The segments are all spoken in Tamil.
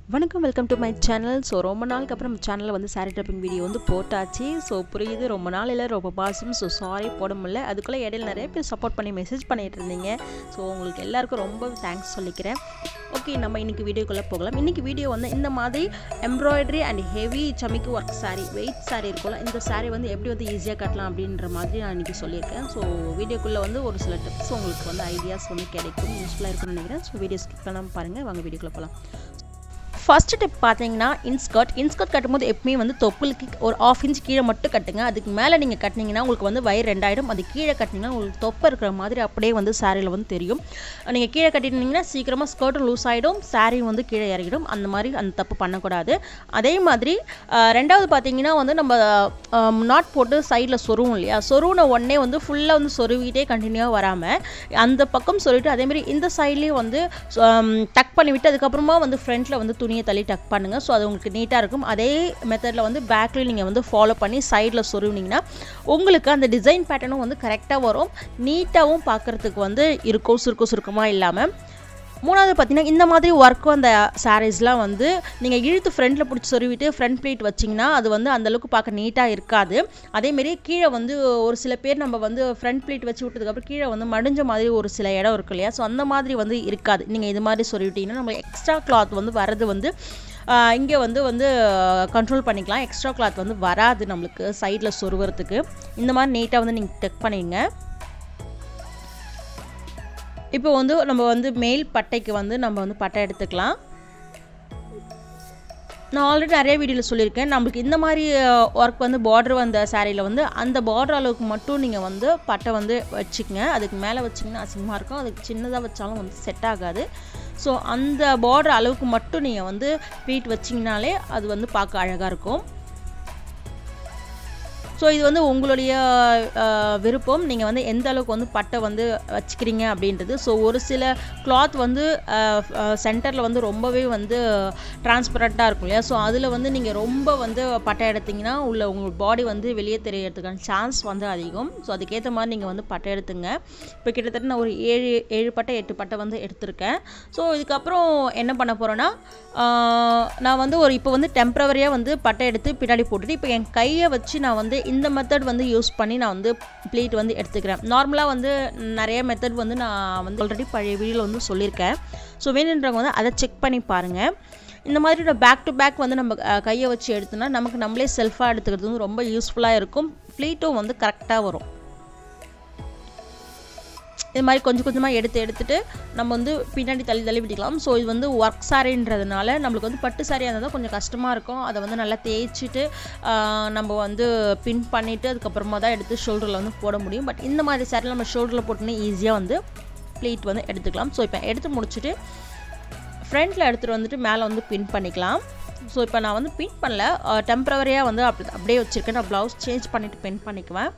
வணக்கம் welcome to my channel so ரொம்ப நாளுக்கு அப்புறம் சேனலில் வந்து சாரி ட்ரிப்பிங் வீடியோ வந்து போட்டாச்சு ஸோ புரியுது ரொம்ப நாள் இல்லை ரொம்ப பாசம் ஸோ சாரி போட முடியல அதுக்குள்ளே இடையில நிறைய பேர் சப்போர்ட் பண்ணி மெசேஜ் பண்ணிட்டு இருந்தீங்க ஸோ உங்களுக்கு எல்லாருக்கும் ரொம்ப தேங்க்ஸ் சொல்லிக்கிறேன் ஓகே நம்ம இன்றைக்கி வீடியோக்குள்ளே போகலாம் இன்றைக்கி வீடியோ வந்து இந்த மாதிரி எம்ப்ராய்டரி அண்ட் ஹெவி சமிக்கு ஒர்க் சாரி வெயிட் சாரி இருக்கும்ல இந்த சாரி வந்து எப்படி வந்து ஈஸியாக கட்டலாம் அப்படின்ற மாதிரி நான் இன்றைக்கி சொல்லியிருக்கேன் ஸோ வீடியோக்குள்ளே வந்து ஒரு சில டிப்ஸ் உங்களுக்கு வந்து ஐடியாஸ் வந்து கிடைக்கும் யூஸ்ஃபுல்லாக இருக்கும்னு நினைக்கிறேன் ஸோ வீடியோ ஸ்கிப் பண்ணாமல் பாருங்கள் வாங்க வீடியோக்குள்ளே போகலாம் ஃபர்ஸ்ட் டிப் பார்த்தீங்கன்னா இன்ஸ்கர்ட் இன்ஸ்கர்ட் கட்டும்போது எப்பவுமே வந்து தொப்புளுக்கு ஒரு ஆஃப் இன்ச் கீழே மட்டும் கட்டுங்க அதுக்கு மேலே நீங்கள் கட்டினீங்கன்னா உங்களுக்கு வந்து வயிறு ரெண்டாயிரம் அது கீழே கட்டினீங்கன்னா உங்களுக்கு தொப்பை இருக்கிற மாதிரி அப்படியே வந்து சாரியில் வந்து தெரியும் நீங்கள் கீழே கட்டினீங்கன்னா சீக்கிரமாக ஸ்கர்ட்டும் லூஸ் ஆகிடும் சாரி வந்து கீழே இறங்கிடும் அந்த மாதிரி அந்த தப்பு பண்ணக்கூடாது அதே மாதிரி அஹ், ரெண்டாவது பார்த்தீங்கன்னா வந்து நம்ம நாட் போட்டு சைடில் சொருவும் இல்லையா சொருவின உடனே வந்து ஃபுல்லாக வந்து சொருவிக்கிட்டே கண்டினியூவாக வராமல் அந்த பக்கம் சொல்லிட்டு அதேமாதிரி இந்த சைட்லேயும் வந்து டக் பண்ணி விட்டு அதுக்கப்புறமா வந்து ஃப்ரண்ட்டில் வந்து துணியை தள்ளி டக் பண்ணுங்கள் ஸோ அது உங்களுக்கு நீட்டாக இருக்கும் அதே மெத்தடில் வந்து பேக்லேயும் நீங்கள் வந்து ஃபாலோ பண்ணி சைடில் சொருவினீங்கன்னா உங்களுக்கு அந்த டிசைன் பேட்டர்னும் வந்து கரெக்டாக வரும் நீட்டாகவும் பார்க்குறதுக்கு வந்து இருக்கும் சுருக்க சுருக்கமாக இல்லாமல் மூணாவது பார்த்தீங்கன்னா இந்த மாதிரி ஒர்க்கும் அந்த சாரீஸ்லாம் வந்து நீங்கள் இழுத்து ஃப்ரண்ட்டில் பிடிச்சி சொருவிட்டு ஃப்ரண்ட் ப்ளீட் வச்சிங்கன்னா அது வந்து அந்தளவுக்கு பார்க்க நீட்டாக இருக்காது அதேமாரி கீழே வந்து ஒரு சில பேர் நம்ம வந்து ஃப்ரண்ட் ப்ளீட் வச்சு விட்டதுக்கப்புறம் கீழே வந்து மடிஞ்ச மாதிரி ஒரு சில இடம் இருக்கு இல்லையா ஸோ அந்த மாதிரி வந்து இருக்காது நீங்கள் இது மாதிரி சொருவிட்டீங்கன்னா நம்ம எக்ஸ்ட்ரா கிளாத் வந்து வரது வந்து இங்கே வந்து வந்து கண்ட்ரோல் பண்ணிக்கலாம் எக்ஸ்ட்ரா கிளாத் வந்து வராது நம்மளுக்கு சைடில் சொருகிறதுக்கு இந்த மாதிரி நீட்டாக வந்து நீங்கள் டெக் பண்ணிடுங்க இப்போ வந்து நம்ம வந்து மேல் பட்டைக்கு வந்து நம்ம வந்து பட்டை எடுத்துக்கலாம் நான் ஆல்ரெடி நிறைய வீடியோவில் சொல்லியிருக்கேன் நம்மளுக்கு இந்த மாதிரி ஒர்க் வந்து பார்டர் வந்த சாரியில் வந்து அந்த பார்டர் அளவுக்கு மட்டும் நீங்கள் வந்து பட்டை வந்து வச்சுக்கங்க அதுக்கு மேலே வச்சிங்கன்னா அசிங்கமாக இருக்கும் அதுக்கு சின்னதாக வச்சாலும் வந்து செட் ஆகாது ஸோ அந்த பார்டர் அளவுக்கு மட்டும் நீங்கள் வந்து ப்ளீட் வச்சிங்கனாலே அது வந்து பார்க்க அழகாக இருக்கும் ஸோ இது வந்து உங்களுடைய அஹ், விருப்பம் நீங்கள் வந்து எந்த அளவுக்கு வந்து பட்டை வந்து வச்சுக்கிறீங்க அப்படின்றது ஸோ ஒரு சில கிளாத் வந்து சென்டரில் வந்து ரொம்பவே வந்து டிரான்ஸ்பரண்ட்டாக இருக்கும் இல்லையா ஸோ அதில் வந்து நீங்கள் ரொம்ப வந்து பட்டை எடுத்தீங்கன்னா உள்ள உங்கள் பாடி வந்து வெளியே தெரியறதுக்கான சான்ஸ் வந்து அதிகம் ஸோ அதுக்கேற்ற மாதிரி நீங்கள் வந்து பட்டை எடுத்துங்க இப்போ கிட்டத்தட்ட நான் ஒரு ஏழு ஏழு பட்டை எட்டு பட்டை வந்து எடுத்திருக்கேன் ஸோ இதுக்கப்புறம் என்ன பண்ண போகிறேன்னா நான் வந்து ஒரு இப்போ வந்து டெம்ப்ரவரியாக வந்து பட்டை எடுத்து பின்னாடி போட்டுட்டு இப்போ என் கையை வச்சு நான் வந்து இந்த மெத்தட் வந்து யூஸ் பண்ணி நான் வந்து ப்ளீட் வந்து எடுத்துக்கிறேன் நார்மலாக வந்து நிறைய மெத்தட் வந்து நான் வந்து ஆல்ரெடி பழைய வீடியோவில் வந்து சொல்லியிருக்கேன் ஸோ வேணுன்றவங்க வந்து அதை செக் பண்ணி பாருங்கள் இந்த மாதிரி பேக் டு பேக் வந்து நம்ம அஹ், கையை வச்சு எடுத்தோம்னா நமக்கு நம்மளே செல்ஃபாக எடுத்துக்கிறது வந்து ரொம்ப யூஸ்ஃபுல்லாக இருக்கும் ப்ளீட்டும் வந்து கரெக்டாக வரும் இது மாதிரி கொஞ்சம் கொஞ்சமாக எடுத்து எடுத்துட்டு நம்ம வந்து பின்னாடி தள்ளி தள்ளி விட்டுக்கலாம் ஸோ இது வந்து ஒர்க் சாரின்றதுனால நம்மளுக்கு வந்து பட்டு சாரியாக இருந்தால் தான் கொஞ்சம் கஷ்டமாக இருக்கும் அதை வந்து நல்லா தேய்ச்சிட்டு ஆஹ், நம்ம வந்து பின் பண்ணிவிட்டு அதுக்கப்புறமா தான் எடுத்து ஷோல்டரில் வந்து போட முடியும் பட் இந்த மாதிரி சாரியில் நம்ம ஷோல்டரில் போட்டோன்னே ஈஸியாக வந்து ப்ளீட் வந்து எடுத்துக்கலாம் ஸோ இப்போ எடுத்து முடிச்சுட்டு ஃப்ரண்ட்டில் எடுத்துகிட்டு வந்துட்டு மேலே வந்து பின் பண்ணிக்கலாம் ஸோ இப்போ நான் வந்து பின் பண்ணல டெம்ப்ரவரியாக வந்து அப்படி அப்படியே வச்சுருக்கேன் நான் ப்ளவுஸ் சேஞ்ச் பண்ணிவிட்டு பின் பண்ணிக்குவேன்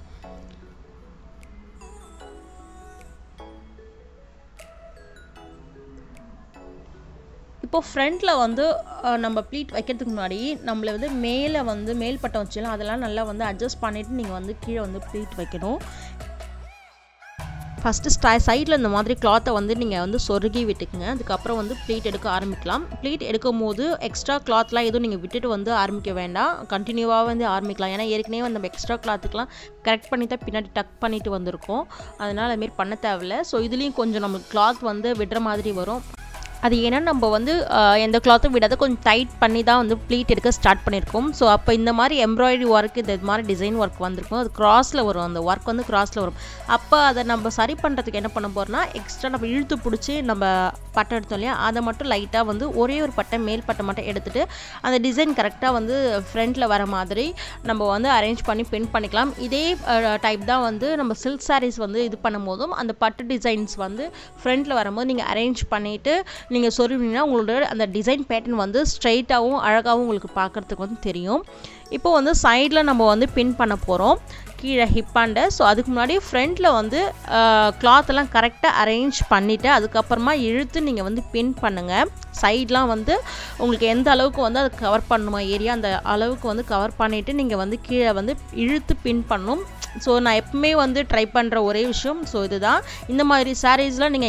இப்போ ஃப்ரண்ட்டில் வந்து அஹ், நம்ம ப்ளீட் வைக்கிறதுக்கு முன்னாடி நம்மளை வந்து மேலே வந்து மேல் பட்டம் வச்சுலாம் அதெல்லாம் நல்லா வந்து அட்ஜஸ்ட் பண்ணிவிட்டு நீங்கள் வந்து கீழே வந்து ப்ளீட் வைக்கணும் ஃபஸ்ட்டு ஸ்டா சைடில் இந்த மாதிரி கிளாத்தை வந்து நீங்கள் வந்து சொருகி விட்டுக்குங்க அதுக்கப்புறம் வந்து ப்ளீட் எடுக்க ஆரம்பிக்கலாம் ப்ளீட் எடுக்கும் போது எக்ஸ்ட்ரா கிளாத்லாம் எதுவும் நீங்கள் விட்டுட்டு வந்து ஆரம்பிக்க வேண்டாம் கண்டினியூவாக வந்து ஆரம்பிக்கலாம் ஏன்னா ஏற்கனவே வந்து நம்ம எக்ஸ்ட்ரா கிளாத்துக்கெலாம் கரெக்ட் பண்ணி தான் பின்னாடி டக் பண்ணிட்டு வந்திருக்கோம் அதனால் அதுமாரி பண்ண தேவையில்ல ஸோ இதுலேயும் கொஞ்சம் நமக்கு கிளாத் வந்து விடுற மாதிரி வரும் அது ஏன்னா நம்ம வந்து அஹ், எந்த கிளாத்தும் விடாத கொஞ்சம் டைட் பண்ணி தான் வந்து ப்ளீட் எடுக்க ஸ்டார்ட் பண்ணியிருக்கோம் ஸோ அப்போ இந்த மாதிரி எம்ப்ராய்டரி ஒர்க் இந்த மாதிரி டிசைன் ஒர்க் வந்திருக்கும் அது கிராஸில் வரும் அந்த ஒர்க் வந்து கிராஸில் வரும் அப்போ அதை நம்ம சரி பண்ணுறதுக்கு என்ன பண்ண போகிறோம்னா எக்ஸ்ட்ரா நம்ம இழுத்து பிடிச்சி நம்ம பட்டை எடுத்தோம் இல்லையா அதை மட்டும் லைட்டாக வந்து ஒரே ஒரு பட்டை மேல் பட்டை மட்டும் எடுத்துட்டு அந்த டிசைன் கரெக்டாக வந்து ஃப்ரண்ட்டில் வர மாதிரி நம்ம வந்து அரேஞ்ச் பண்ணி பின் பண்ணிக்கலாம் இதே டைப் தான் வந்து நம்ம சில்க் சாரீஸ் வந்து இது பண்ணும்போதும் அந்த பட்டு டிசைன்ஸ் வந்து ஃப்ரண்ட்டில் வரும்போது நீங்கள் அரேஞ்ச் பண்ணிவிட்டு நீங்கள் சொருவினீங்கன்னா உங்களோட அந்த டிசைன் பேட்டர்ன் வந்து ஸ்ட்ரைட்டாகவும் அழகாகவும் உங்களுக்கு பார்க்குறதுக்கு வந்து தெரியும் இப்போ வந்து சைடில் நம்ம வந்து பின் பண்ண போகிறோம் கீழே ஹிப்பாண்ட ஸோ அதுக்கு முன்னாடி ஃப்ரண்ட்டில் வந்து கிளாத் எல்லாம் கரெக்டாக அரேஞ்ச் பண்ணிவிட்டு அதுக்கப்புறமா இழுத்து நீங்கள் வந்து பின் பண்ணுங்கள் சைட்லாம் வந்து உங்களுக்கு எந்த அளவுக்கு வந்து அது கவர் பண்ணணுமா ஏரியா அந்த அளவுக்கு வந்து கவர் பண்ணிவிட்டு நீங்கள் வந்து கீழே வந்து இழுத்து பின் பண்ணணும் ஸோ நான் எப்பவுமே வந்து ட்ரை பண்ணுற ஒரே விஷயம் ஸோ இதுதான் இந்த மாதிரி சாரீஸ்லாம் நீங்கள் இப்போ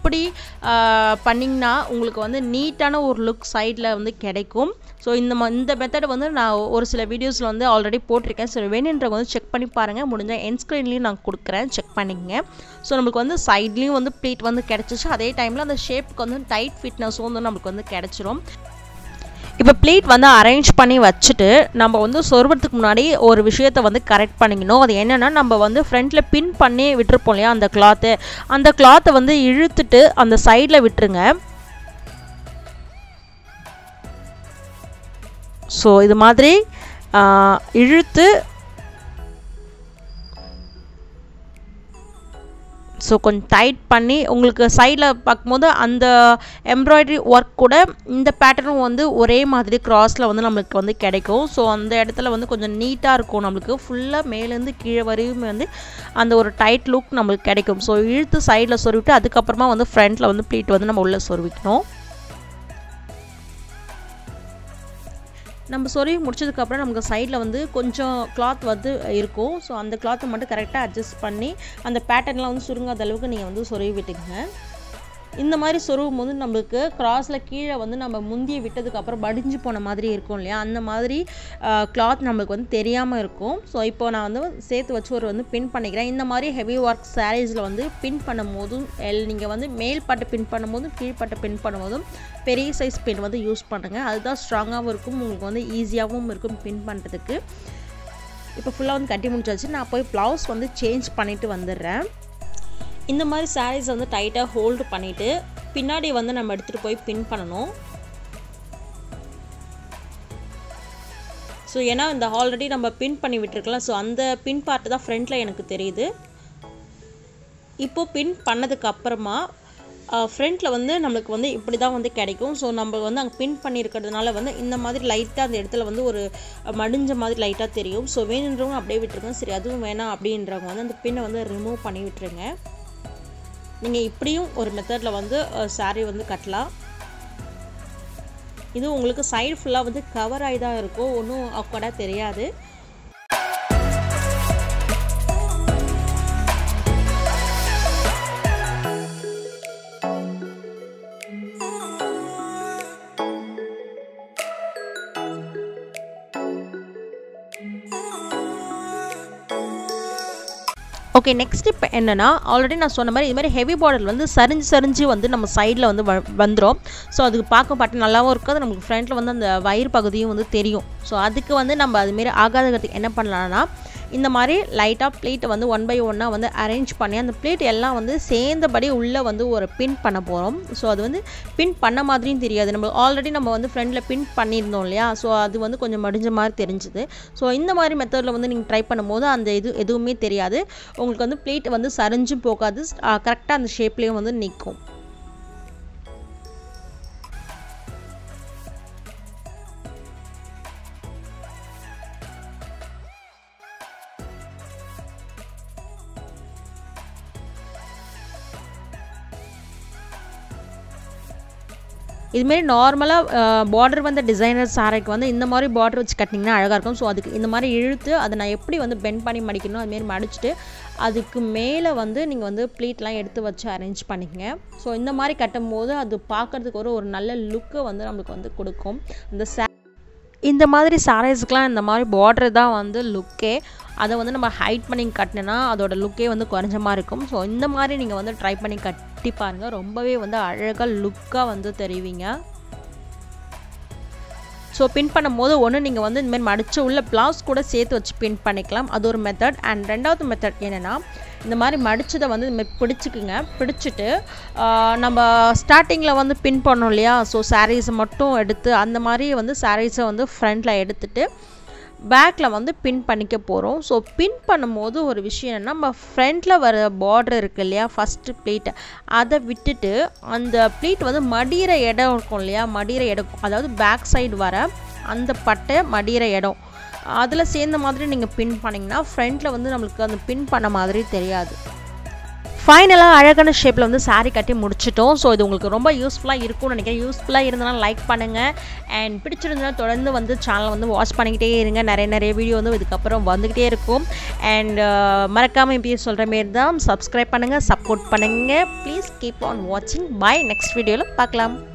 இப்படி பண்ணிங்கன்னா உங்களுக்கு வந்து நீட்டான ஒரு லுக் சைடில் வந்து கிடைக்கும் ஸோ இந்த ம இந்த மெத்தட் வந்து நான் ஒரு சில வீடியோஸில் வந்து ஆல்ரெடி போட்டிருக்கேன் ஸோ வேணுன்றவங்க வந்து செக் பண்ணி பாருங்கள் முடிஞ்சால் என் ஸ்க்ரீன்லேயும் நான் கொடுக்குறேன் செக் பண்ணிக்கங்க ஸோ நம்மளுக்கு வந்து சைட்லேயும் வந்து ப்ளீட் வந்து கிடச்சிச்சு அதே டைமில் அந்த ஷேப்புக்கு வந்து டைட் ஃபிட்னஸும் வந்து நம்மளுக்கு வந்து கிடச்சிரும் இப்போ ப்ளீட் வந்து அரேஞ்ச் பண்ணி வச்சுட்டு நம்ம வந்து சொருவத்துக்கு முன்னாடி ஒரு விஷயத்தை வந்து கரெக்ட் பண்ணிக்கணும் அது என்னென்னா நம்ம வந்து ஃப்ரண்ட்டில் பின் பண்ணி விட்டுருப்போம் இல்லையா அந்த கிளாத்து அந்த கிளாத்தை வந்து இழுத்துட்டு அந்த சைடில் விட்டுருங்க ஸோ இது மாதிரி இழுத்து ஸோ கொஞ்சம் டைட் பண்ணி உங்களுக்கு சைடில் பார்க்கும்போது அந்த எம்ப்ராய்டரி ஒர்க் கூட இந்த பேட்டர்னும் வந்து ஒரே மாதிரி க்ராஸில் வந்து நம்மளுக்கு வந்து கிடைக்கும் ஸோ அந்த இடத்துல வந்து கொஞ்சம் நீட்டாக இருக்கும் நம்மளுக்கு ஃபுல்லாக மேலேருந்து கீழே வரையும் வந்து அந்த ஒரு டைட் லுக் நம்மளுக்கு கிடைக்கும் ஸோ இழுத்து சைடில் சொருவிட்டு அதுக்கப்புறமா வந்து ஃப்ரண்ட்டில் வந்து ப்ளீட் வந்து நம்ம உள்ளே சொருவிக்கணும் நம்ம சொருவி முடிச்சதுக்கப்புறம் நமக்கு சைடில் வந்து கொஞ்சம் கிளாத் வந்து இருக்கும் ஸோ அந்த கிளாத்தை மட்டும் கரெக்டாக அட்ஜஸ்ட் பண்ணி அந்த பேட்டர்ன்லாம் வந்து சுருங்காத அளவுக்கு நீங்கள் வந்து சொருவி விட்டுக்குங்க இந்த மாதிரி சொருவும் போது நம்மளுக்கு கிராஸில் கீழே வந்து நம்ம முந்திய விட்டதுக்கப்புறம் படிஞ்சு போன மாதிரி இருக்கும் இல்லையா அந்த மாதிரி கிளாத் நம்மளுக்கு வந்து தெரியாமல் இருக்கும் ஸோ இப்போ நான் வந்து சேர்த்து வச்சு ஒரு வந்து பின் பண்ணிக்கிறேன் இந்த மாதிரி ஹெவி ஒர்க் சாரீஸில் வந்து பின் பண்ணும் போதும் எல் நீங்கள் வந்து மேல் பட்டை பின் பண்ணும்போதும் கீழ்பட்டை பின் பண்ணும்போதும் பெரிய சைஸ் பின் வந்து யூஸ் பண்ணுங்கள் அதுதான் ஸ்ட்ராங்காகவும் இருக்கும் உங்களுக்கு வந்து ஈஸியாகவும் இருக்கும் பின் பண்ணுறதுக்கு இப்போ ஃபுல்லாக வந்து கட்டி முடிச்சாச்சு நான் போய் ப்ளவுஸ் வந்து சேஞ்ச் பண்ணிவிட்டு வந்துடுறேன் இந்த மாதிரி சாரீஸ் வந்து டைட்டாக ஹோல்டு பண்ணிவிட்டு பின்னாடி வந்து நம்ம எடுத்துகிட்டு போய் பின் பண்ணணும் ஸோ ஏன்னா இந்த ஆல்ரெடி நம்ம பின் பண்ணி விட்டுருக்கலாம் ஸோ அந்த பின் பார்ட்டு தான் ஃப்ரண்ட்டில் எனக்கு தெரியுது இப்போது பின் பண்ணதுக்கு அப்புறமா ஃப்ரண்ட்டில் வந்து நம்மளுக்கு வந்து இப்படி தான் வந்து கிடைக்கும் ஸோ நம்ம வந்து அங்கே பின் பண்ணியிருக்கிறதுனால வந்து இந்த மாதிரி லைட்டாக அந்த இடத்துல வந்து ஒரு மடிஞ்ச மாதிரி லைட்டாக தெரியும் ஸோ வேணுன்றவங்க அப்படியே விட்டுருங்க சரி அதுவும் வேணாம் அப்படின்றவங்க வந்து அந்த பின்னை வந்து ரிமூவ் பண்ணி விட்டுருங்க நீங்கள் இப்படியும் ஒரு மெத்தடில் வந்து சாரீ வந்து கட்டலாம் இது உங்களுக்கு சைடு ஃபுல்லாக வந்து கவர் ஆகி தான் இருக்கும் ஒன்றும் அக்கடாக தெரியாது ஓகே நெக்ஸ்ட் இப்போ என்னென்னா ஆல்ரெடி நான் சொன்ன மாதிரி இது மாதிரி ஹெவி பார்டர் வந்து சரிஞ்சு சரிஞ்சு வந்து நம்ம சைடில் வந்து வ வந்துடும் ஸோ அதுக்கு பார்க்க பாட்டு நல்லாவும் இருக்காது நமக்கு ஃப்ரண்ட்டில் வந்து அந்த வயிறு பகுதியும் வந்து தெரியும் ஸோ அதுக்கு வந்து நம்ம அதுமாரி ஆகாததுக்கு என்ன பண்ணலாம்னா இந்த மாதிரி லைட்டாக பிளேட்டை வந்து ஒன் பை ஒன்னாக வந்து அரேஞ்ச் பண்ணி அந்த பிளேட் எல்லாம் வந்து சேர்ந்தபடி உள்ளே வந்து ஒரு பின் பண்ண போகிறோம் ஸோ அது வந்து பின் பண்ண மாதிரியும் தெரியாது நம்ம ஆல்ரெடி நம்ம வந்து ஃப்ரெண்டில் பின் பண்ணியிருந்தோம் இல்லையா ஸோ அது வந்து கொஞ்சம் மடிஞ்ச மாதிரி தெரிஞ்சுது ஸோ இந்த மாதிரி மெத்தடில் வந்து நீங்கள் ட்ரை பண்ணும்போது அந்த இது எதுவுமே தெரியாது உங்களுக்கு வந்து பிளேட் வந்து சரிஞ்சும் போகாது கரெக்டாக அந்த ஷேப்லேயும் வந்து நிற்கும் இதுமாரி நார்மலாக பார்டர் வந்த டிசைனர் சாரைக்கு வந்து இந்த மாதிரி பார்டர் வச்சு கட்டிங்கன்னா அழகாக இருக்கும் ஸோ அதுக்கு இந்த மாதிரி இழுத்து அதை நான் எப்படி வந்து பெண்ட் பண்ணி மடிக்கணும் அதுமாரி மடிச்சுட்டு அதுக்கு மேலே வந்து நீங்கள் வந்து ப்ளீட்லாம் எடுத்து வச்சு அரேஞ்ச் பண்ணிக்கங்க ஸோ இந்த மாதிரி கட்டும்போது அது பார்க்குறதுக்கு ஒரு ஒரு நல்ல லுக்கை வந்து நம்மளுக்கு வந்து கொடுக்கும் இந்த சே இந்த மாதிரி சாரீஸ்க்கெலாம் இந்த மாதிரி பார்டர் தான் வந்து லுக்கே அதை வந்து நம்ம ஹைட் பண்ணி கட்டினேன்னா அதோட லுக்கே வந்து குறைஞ்ச மாதிரி இருக்கும் ஸோ இந்த மாதிரி நீங்கள் வந்து ட்ரை பண்ணி கட்டி பாருங்கள் ரொம்பவே வந்து அழகாக லுக்காக வந்து தெரிவிங்க ஸோ பின் பண்ணும்போது ஒன்று நீங்கள் வந்து இந்தமாதிரி மடித்து உள்ள ப்ளவுஸ் கூட சேர்த்து வச்சு பின் பண்ணிக்கலாம் அது ஒரு மெத்தட் அண்ட் ரெண்டாவது மெத்தட் என்னென்னா இந்த மாதிரி மடிச்சதை வந்து இதுமாதிரி பிடிச்சிக்குங்க பிடிச்சிட்டு நம்ம ஸ்டார்டிங்கில் வந்து பின் பண்ணோம் இல்லையா ஸோ சாரீஸை மட்டும் எடுத்து அந்த மாதிரி வந்து சாரீஸை வந்து ஃப்ரண்டில் எடுத்துட்டு பேக்கில் வந்து பின் பண்ணிக்க போகிறோம் ஸோ பின் பண்ணும்போது ஒரு விஷயம் என்னென்னா நம்ம ஃப்ரண்ட்டில் வர பார்டர் இருக்குது இல்லையா ஃபஸ்ட்டு ப்ளீட்டை அதை விட்டுட்டு அந்த ப்ளீட் வந்து மடிகிற இடம் இருக்கும் இல்லையா மடிகிற இடம் அதாவது பேக் சைடு வர அந்த பட்டை மடிகிற இடம் அதில் சேர்ந்த மாதிரி நீங்கள் பின் பண்ணிங்கன்னா ஃப்ரண்ட்டில் வந்து நம்மளுக்கு அந்த பின் பண்ண மாதிரி தெரியாது ஃபைனலாக அழகான ஷேப்பில் வந்து saree கட்டி முடிச்சிட்டோம் ஸோ இது உங்களுக்கு ரொம்ப யூஸ்ஃபுல்லாக இருக்கும்னு நினைக்கிறேன் யூஸ்ஃபுல்லாக இருந்தனா லைக் பண்ணுங்கள் அண்ட் பிடிச்சிருந்தனா தொடர்ந்து வந்து சேனலை வந்து வாட்ச் பண்ணிக்கிட்டே இருங்க நிறைய நிறைய வீடியோ வந்து இதுக்கப்புறம் வந்துக்கிட்டே இருக்கும் அண்ட் மறக்காமல் இப்பயே சொல்கிற மாரி தான் சப்ஸ்கிரைப் பண்ணுங்கள் சப்போர்ட் பண்ணுங்கள் ப்ளீஸ் கீப் ஆன் வாட்சிங் பை நெக்ஸ்ட் வீடியோவில் பார்க்கலாம்